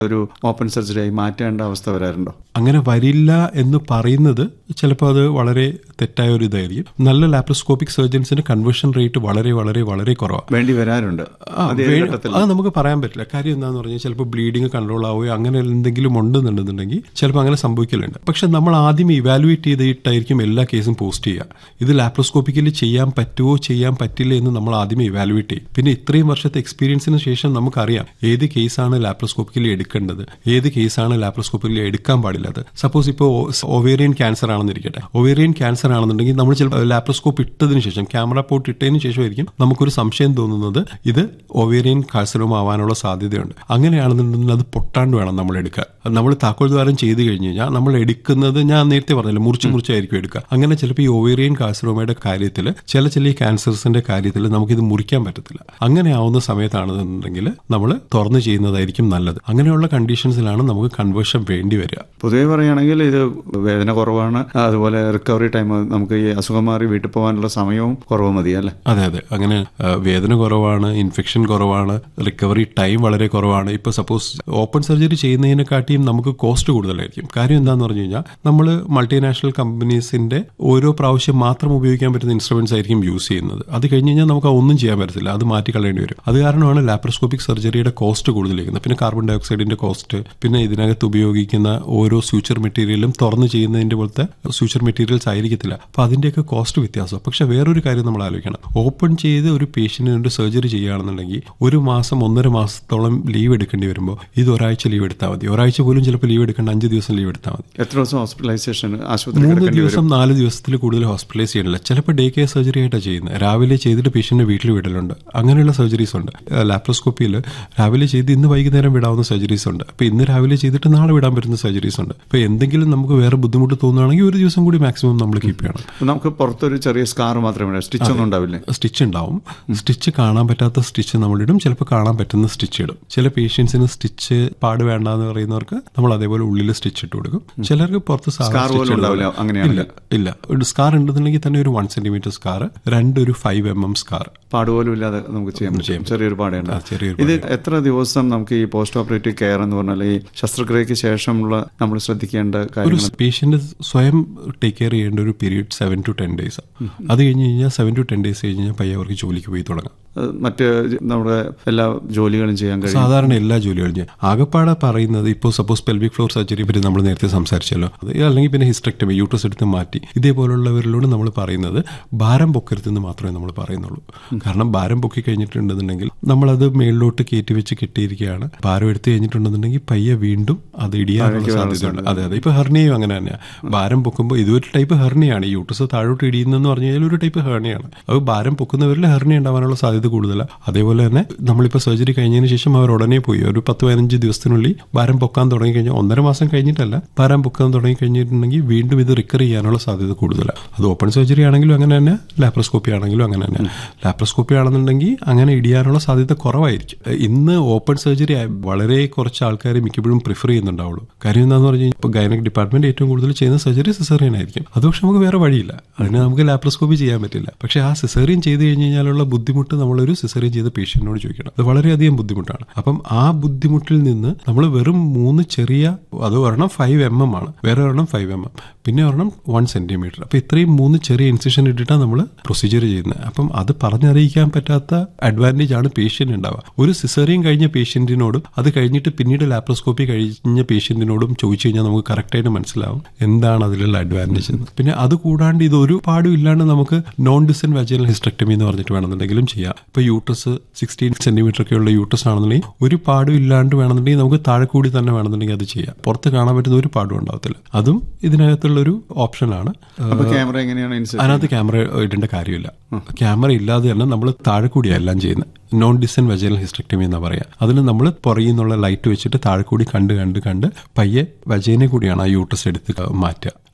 ഒരു open surgery ആയി മാറ്റേണ്ട അവസ്ഥ വരാറുണ്ടോ അങ്ങനെ വരില്ല എന്ന് പറയുന്നത് ചിലപ്പോൾ അത് വളരെ തെറ്റായ ഒരു ഇതായിരിക്കും നല്ല ലാപ്രോസ്കോപ്പിക് സർജൻസിന് കൺവേർഷൻ റേറ്റ് വളരെ വളരെ വളരെ കുറവാണ് വേണ്ടി വരാറുണ്ട് ആ, അത് ഏത് വേ- ഘട്ടത്തിൽ അത് നമുക്ക് പറയാൻ പറ്റില്ല കാര്യം എന്താന്ന് പറഞ്ഞാൽ ചിലപ്പോൾ ബ്ലീഡിങ് കൺട്രോൾ ആവുകയോ അങ്ങനെ എന്തെങ്കിലും ഉണ്ടെന്നുണ്ടെന്നുണ്ടെങ്കിൽ ചിലപ്പോൾ അങ്ങനെ സംഭവിക്കലുണ്ട് പക്ഷെ നമ്മൾ ആദ്യം ഇവാലുവേറ്റ് ചെയ്തിട്ടായിരിക്കും എല്ലാ കേസും പോസ്റ്റ് ചെയ്യുക ഇത് ലാപ്രോസ്കോപ്പിക്കലി ചെയ്യാൻ പറ്റുമോ ചെയ്യാൻ പറ്റില്ല എന്ന് നമ്മൾ ആദ്യമേ ഇവാലുവേറ്റ് ചെയ്യും പിന്നെ ഇത്രയും വർഷത്തെ എക്സ്പീരിയൻസിന് ശേഷം നമുക്കറിയാം ഏത് കേസാണ് ലാപ്രോസ്കോപ്പിക്കലി എടുക്കേണ്ടത് ഏത് കേസാണ് ലാപ്രോസ്കോപ്പിക്കലി എടുക്കാൻ പാടില്ലാത്തത് സപ്പോസ് ഇപ്പോൾ ഒവേറിയൻ ക്യാൻസർ ആണെന്നിരിക്കട്ടെ ഒവേറിയൻ ക്യാൻസർ ആണെന്നുണ്ടെങ്കിൽ നമ്മൾ ചിലപ്പോൾ ലാപ്രോസ്കോപ്പ് ഇട്ടതിന് ശേഷം ക്യാമറ പോർട്ട് ഇട്ടതിന് ശേഷമായിരിക്കും നമുക്കൊരു സംശയം തോന്നുന്നത് ഇത് ഒവേറിയൻ കാൽസറോം ആവാനുള്ള സാധ്യതയുണ്ട് അങ്ങനെയാണെന്നുണ്ടെങ്കിൽ അത് പൊട്ടാണ്ട് വേണം നമ്മൾ എടുക്കാൻ അത് നമ്മൾ താക്കോൽ ദ്വാരം ചെയ്ത് കഴിഞ്ഞ് കഴിഞ്ഞാൽ നമ്മൾ എടുക്കുന്നത് ഞാൻ നേരത്തെ പറഞ്ഞില്ല മുറിച്ച് മുറിച്ചായിരിക്കും എടുക്കുക അങ്ങനെ ചിലപ്പോൾ ഈ ഒവേറിയൻ കാൽസറോമയുടെ കാര്യത്തിൽ ചില ചില ഈ ക്യാൻസേഴ്സിന്റെ കാര്യത്തിൽ നമുക്കിത് മുറിക്കാൻ പറ്റത്തില്ല അങ്ങനെ ആവുന്ന സമയത്താണെന്നുണ്ടെങ്കിൽ നമ്മൾ തുറന്ന് ചെയ്യുന്നതായിരിക്കും നല്ലത് അങ്ങനെയുള്ള കണ്ടീഷൻസിലാണ് നമുക്ക് കൺവേർഷൻ വേണ്ടി വരിക പൊതുവെ പറയുകയാണെങ്കിൽ ഇത് വേദന കുറവാണ് അതുപോലെ റിക്കവറി ടൈം നമുക്ക് ഈ അസുഖം മാറി വീട്ടിൽ പോകാനുള്ള സമയവും കുറവ് മതി അല്ലേ അതെ അതെ അങ്ങനെ ആ, വേദന കുറവാണ് ഇൻഫെക്ഷൻ കുറവാണ് റിക്കവറി ടൈം വളരെ കുറവാണ് ഇപ്പൊ സപ്പോസ് ഓപ്പൺ സർജറി ചെയ്യുന്നതിനെക്കാട്ടിയും നമുക്ക് കോസ്റ്റ് കൂടുതലായിരിക്കും കാര്യം എന്താന്ന് പറഞ്ഞു കഴിഞ്ഞാൽ നമ്മൾ മൾട്ടിനാഷണൽ കമ്പനീസിന്റെ ഓരോ പ്രാവശ്യം മാത്രം ഉപയോഗിക്കാൻ പറ്റുന്ന ഇൻസ്ട്രുമെന്റ്സ് ആയിരിക്കും യൂസ് ചെയ്യുന്നത് അത് കഴിഞ്ഞ് കഴിഞ്ഞാൽ നമുക്ക് ഒന്നും ചെയ്യാൻ പറ്റത്തില്ല അത് മാറ്റി കളയേണ്ടി വരും അത് കാരണമാണ് ലാപ്രോസ്കോപ്പിക് സർജറിയുടെ കോസ്റ്റ് കൂടുതലിരിക്കുന്നത് പിന്നെ കാർബൺ ഡൈ ഓക്സൈഡിന്റെ കോസ്റ്റ് പിന്നെ ഇതിനകത്ത് ഉപയോഗിക്കുന്ന ഓരോ സ്യൂച്ചർ മെറ്റീരിയലും തുറന്ന് ചെയ്യുന്നതിന്റെ പോലത്തെ സ്യൂച്ചർ മെറ്റീരിയൽസ് ആയിരിക്കത്തില്ല അപ്പൊ അതിന്റെയൊക്കെ കോസ്റ്റ് വ്യത്യാസം പക്ഷെ വേറൊരു കാര്യം നമ്മൾ ആലോചിക്കണം ഓപ്പൺ ചെയ്ത് ഒരു പേഷ്യന്റിന് സർജറി ചെയ്യുകയാണെന്നുണ്ടെങ്കിൽ ഒരു മാസം ഒന്നര മാസത്തോളം ലീവ് എടുക്കേണ്ടി വരുമ്പോൾ ഇത് ഒരാഴ്ച ലീവ് എടുത്താൽ മതി ഒരാഴ്ച പോലും ചിലപ്പോൾ ലീവ് എടുക്കേണ്ട അഞ്ച് ദിവസം ലീവ് എടുത്താൽ മതി എത്ര ദിവസം ഹോസ്പിറ്റലൈസേഷൻ ആശുപത്രി മൂന്ന് കിടക്കേണ്ടി വരും ദിവസം നാല് ദിവസത്തിൽ കൂടുതൽ ഹോസ്പിറ്റലൈസ് ചെയ്യണില്ല ചിലപ്പോൾ ഡേ കെയർ സർജറി ആയിട്ടാണ് ചെയ്യുന്നത് രാവിലെ ചെയ്തിട്ട് പേഷ്യന്റിനെ വീട്ടിൽ വിടലുണ്ട് അങ്ങനെയുള്ള സർജറീസ് ഉണ്ട് ലാപ്രോസ്കോപ്പിയിൽ രാവിലെ ചെയ്ത് ഇന്ന് വൈകുന്നേരം വിടാവുന്ന സർജറീസ് ഉണ്ട് അപ്പോൾ ഇന്ന് രാവിലെ ചെയ്തിട്ട് നാളെ വിടാൻ പറ്റുന്ന സർജറീസ് ഉണ്ട് അപ്പോൾ എന്തെങ്കിലും നമുക്ക് വേറെ ബുദ്ധിമുട്ട് തോന്നുകയാണെങ്കിൽ ഒരു ദിവസം കൂടി മാക്സിമം നമ്മൾ കീപ്പ് ചെയ്യണം അപ്പൊ നമുക്ക് പുറത്തൊരു ചെറിയ സ്കാർ മാത്രമേ സ്റ്റിച്ച് ഒന്നും ഉണ്ടാവില്ലേ സ്റ്റിച്ച് ഉണ്ടാവും സ്റ്റിച്ച് കാണാൻ പറ്റാത്ത സ്റ്റിച്ച് നമ്മളിടും ചിലപ്പോൾ കാണാൻ പറ്റുന്ന സ്റ്റിച്ച് ഇടും ചില പേഷ്യൻസിന് സ്റ്റിച്ച് പാട് വേണ്ട എന്ന് പറയുന്നവർക്ക് നമ്മൾ അതേപോലെ ഉള്ളിൽ സ്റ്റിച്ച് ഇട്ട് കൊടുക്കും ചിലർക്ക് പുറത്ത് സാധാ Scar stitch പോലും ഇടും. ഉണ്ടാവില്ല, അങ്ങനെയാണെങ്കിൽ. ഇല്ല ഇല്ല ഒരു സ്കാർ ഉണ്ടെന്നുണ്ടെങ്കിൽ തന്നെ ഒരു വൺ സെന്റിമീറ്റർ സ്കാർ രണ്ട് ഒരു ഫൈവ് എം എം സ്കാർ പാടുപോലും ഇല്ലാതെ നമുക്ക് ചെയ്യാൻ പറ്റും ചെറിയൊരു പാടേണ്ട ആ, ചെറിയൊരു ഇത് എത്ര ദിവസം നമുക്ക് ഈ പോസ്റ്റ് ഓപ്പറേറ്റീവ് കെയർ എന്ന് പറഞ്ഞാൽ ഈ ശസ്ത്രക്രിയക്ക് ശേഷമുള്ള നമ്മൾ ശ്രദ്ധിക്കേണ്ട ഒരു കാര്യങ്ങൾ പേഷ്യന്റ് സ്വയം ടേക്ക് കെയർ ചെയ്യേണ്ട ഒരു period seven to ten days അത് കഴിഞ്ഞ് കഴിഞ്ഞാൽ സെവൻ ടു ടെൻ ഡേയ്സ് കഴിഞ്ഞ് കഴിഞ്ഞാൽ പയ്യെ അവർക്ക് ജോലിക്ക് പോയി തുടങ്ങാം ഏഹ് മറ്റ് നമ്മുടെ എല്ലാ ജോലികളും ചെയ്യാൻ കഴിയും സാധാരണ എല്ലാ ജോലികളും ചെയ്യും ആകപ്പാടെ പറയുന്നത് ഇപ്പോൾ സപ്പോസ് പെൽവിക് ഫ്ലോർ സർജറി പറ്റി നമ്മൾ നേരത്തെ സംസാരിച്ചല്ലോ അത് അല്ലെങ്കിൽ പിന്നെ ഹിസ്റ്റക്ടമി യൂട്രസ് എടുത്ത് മാറ്റി ഇതേപോലുള്ളവരിലോട് നമ്മൾ പറയുന്നത് ഭാരം പൊക്കരുതെന്ന് മാത്രമേ നമ്മൾ പറയുന്നുള്ളൂ കാരണം ഭാരം പൊക്കി കഴിഞ്ഞിട്ടുണ്ടെന്നുണ്ടെങ്കിൽ നമ്മളത് മേളിലോട്ട് കയറ്റി വെച്ച് കെട്ടിയിരിക്കുകയാണ് ഭാരം എടുത്തു കഴിഞ്ഞിട്ടുണ്ടെന്നുണ്ടെങ്കിൽ പയ്യെ വീണ്ടും അത് ഇടിയാനുള്ള സാധ്യതയുണ്ട് അതെ അതെ ഇപ്പൊ ഹെർണിയും അങ്ങനെ തന്നെയാണ് ഭാരം പൊക്കുമ്പോൾ ഇതൊരു ടൈപ്പ് ഹെർണിയാണ് ഈ യൂട്രസ് താഴോട്ട് ഇടിയുന്നെന്ന് പറഞ്ഞു കഴിഞ്ഞാൽ ഒരു ടൈപ്പ് ഹെർണിയാണ് അത് ഭാരം പൊക്കുന്നവരിൽ ഹെർണി ഉണ്ടാവാനുള്ള സാധ്യത കൂടുതലാണ് അതേപോലെ തന്നെ നമ്മളിപ്പോൾ സർജറി കഴിഞ്ഞതിന് ശേഷം അവർ ഉടനെ പോയി ഒരു പത്ത് പതിനഞ്ച് ദിവസത്തിനുള്ളിൽ ഭാരം പൊക്കാൻ തുടങ്ങി കഴിഞ്ഞാൽ ഒന്നര മാസം കഴിഞ്ഞിട്ടല്ല ഭാരം പൊക്കാൻ തുടങ്ങി കഴിഞ്ഞിട്ടുണ്ടെങ്കിൽ വീണ്ടും ഇത് റിക്കർ ചെയ്യാനുള്ള സാധ്യത കൂടുതലാണ് അത് ഓപ്പൺ സർജറി ആണെങ്കിലും അങ്ങനെ തന്നെ ലാപ്രോസ്കോപ്പി ആണെങ്കിലും അങ്ങനെ തന്നെ ലാപ്രോസ്കോപ്പി ആണെന്നുണ്ടെങ്കിൽ അങ്ങനെ ഇടിയാനുള്ള സാധ്യത കുറവായിരിക്കും ഇന്ന് ഓപ്പൺ സർജറി വളരെ കുറച്ച് ആൾക്കാർ മിക്കപ്പോഴും പ്രിഫർ ചെയ്യുന്നുണ്ടാവുള്ളൂ കാര്യം എന്താണെന്ന് പറഞ്ഞു കഴിഞ്ഞാൽ ഇപ്പോൾ ഗൈനക് ഡിപ്പാർട്ട്മെന്റ് ഏറ്റവും കൂടുതൽ ചെയ്യുന്ന സർജറി സിസേറിയൻ ആയിരിക്കും അത് പക്ഷെ നമുക്ക് വേറെ വഴിയില്ല അതിന് നമുക്ക് ലാപ്രോസ്കോപ്പി ചെയ്യാൻ പറ്റില്ല പക്ഷെ ആ സിസേറിയൻ ചെയ്ത് കഴിഞ്ഞ് കഴിഞ്ഞാലുള്ള ബുദ്ധിമുട്ട് നമ്മളൊരു സിസേറിയൻ ചെയ്ത പേഷ്യന്റിനോട് ചോദിക്കണം അത് വളരെയധികം ബുദ്ധിമുട്ടാണ് അപ്പം ആ ബുദ്ധിമുട്ടിൽ നിന്ന് നമ്മൾ വെറും മൂന്ന് ചെറിയ അത് ഒരെണ്ണം ഫൈവ് എം എം ആണ് വേറെ ഒരെണ്ണം ഫൈവ് എം എം പിന്നെ ഒരെണ്ണം വൺ സെന്റിമീറ്റർ അപ്പൊ ഇത്രയും മൂന്ന് ചെറിയ ഇൻസിഷൻ ഇട്ടിട്ടാണ് നമ്മൾ പ്രൊസീജിയർ ചെയ്യുന്നത് അപ്പം അത് പറഞ്ഞറിയിക്കാൻ പറ്റാത്ത അഡ്വാൻറ്റേജ് ആണ് പേഷ്യന്റ് ഉണ്ടാവുക ഒരു സിസേറിയൻ കഴിഞ്ഞ പേഷ്യന്റിനോടും അത് കഴിഞ്ഞിട്ട് പിന്നീട് ലാപ്രോസ്കോപ്പി കഴിഞ്ഞ പേഷ്യന്റിനോടും ചോദിച്ചു കഴിഞ്ഞാൽ നമുക്ക് കറക്റ്റായിട്ട് മനസ്സിലാവും എന്താണ് അതിലുള്ള അഡ്വാൻറ്റേജ് എന്ന് പിന്നെ അത് കൂടാണ്ട് ഇത് ഒരു പാടും ഇല്ലാണ്ട് നമുക്ക് നോൺ ഡിസൻ വാജിനൽ ഹിസ്റ്റക്ടമി എന്ന് പറഞ്ഞിട്ട് വേണമെന്നുണ്ടെങ്കിലും ചെയ്യാം ഇപ്പൊ യൂട്രസ് സിക്സ്റ്റീൻ സെന്റിമീറ്റർ ഒക്കെ ഉള്ള യൂട്രസ് ആണെന്നുണ്ടെങ്കിൽ ഒരു പാടും ഇല്ലാണ്ട് വേണമെന്നുണ്ടെങ്കിൽ നമുക്ക് താഴെ കൂടി തന്നെ വേണമെന്നുണ്ടെങ്കിൽ അത് ചെയ്യാം പുറത്ത് കാണാൻ പറ്റുന്ന ഒരു പാടും ഉണ്ടാവത്തില്ല അതും ഇതിനകത്തുള്ള ഒരു ഓപ്ഷനാണ് അപ്പൊ ക്യാമറ എങ്ങനെയാണ് ഇൻസെർട്ട് അതിനകത്ത് ക്യാമറ ഇടേണ്ട കാര്യമില്ല ക്യാമറ ഇല്ലാതെ തന്നെ നമ്മൾ താഴെ കൂടിയാണ് എല്ലാം ചെയ്യുന്നത് നോൺ ഡിസൻ വെജനൽ ഹിസ്റ്റക്ടമി എന്നാ പറയാ അതിൽ നമ്മൾ പുറകിൽ നിന്നുള്ള ലൈറ്റ് വെച്ചിട്ട് താഴെ കൂടി കണ്ട് കണ്ട് കണ്ട് പയ്യെ വജേനെ കൂടിയാണ് ആ യൂട്രസ് എടുത്ത് മാറ്റുക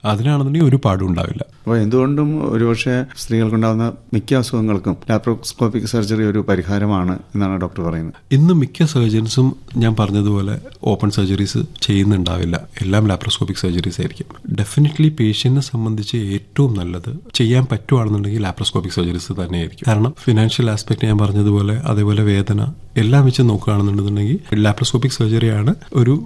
അതിനാണെന്നുണ്ടെങ്കിൽ ഒരു പാടും ഉണ്ടാവില്ല അപ്പോൾ എന്തുകൊണ്ടും ഒരുപക്ഷെ സ്ത്രീകൾക്കുണ്ടാകുന്ന മിക്ക അസുഖങ്ങൾക്കും ലാപ്രോസ്കോപ്പിക് സർജറി ഒരു പരിഹാരമാണ് എന്നാണ് ഡോക്ടർ പറയുന്നത് ഇന്ന് മിക്ക സർജൻസും ഞാൻ പറഞ്ഞതുപോലെ ഓപ്പൺ സർജറീസ് ചെയ്യുന്നുണ്ടാവില്ല എല്ലാം ലാപ്രോസ്കോപ്പിക് സർജറീസ് ആയിരിക്കും ഡെഫിനറ്റ്ലി പേഷ്യന്റിനെ സംബന്ധിച്ച് ഏറ്റവും നല്ലത് ചെയ്യാൻ പറ്റുവാണെന്നുണ്ടെങ്കിൽ ലാപ്രോസ്കോപ്പിക് സർജറീസ് തന്നെയായിരിക്കും കാരണം ഫിനാൻഷ്യൽ ആസ്പെക്ട് ഞാൻ പറഞ്ഞതുപോലെ അതേപോലെ വേദന എല്ലാം വെച്ച് നോക്കുകയാണെന്നുണ്ടെന്നുണ്ടെങ്കിൽ ലാപ്രോസ്കോപ്പിക് സർജറിയാണ് ഒരു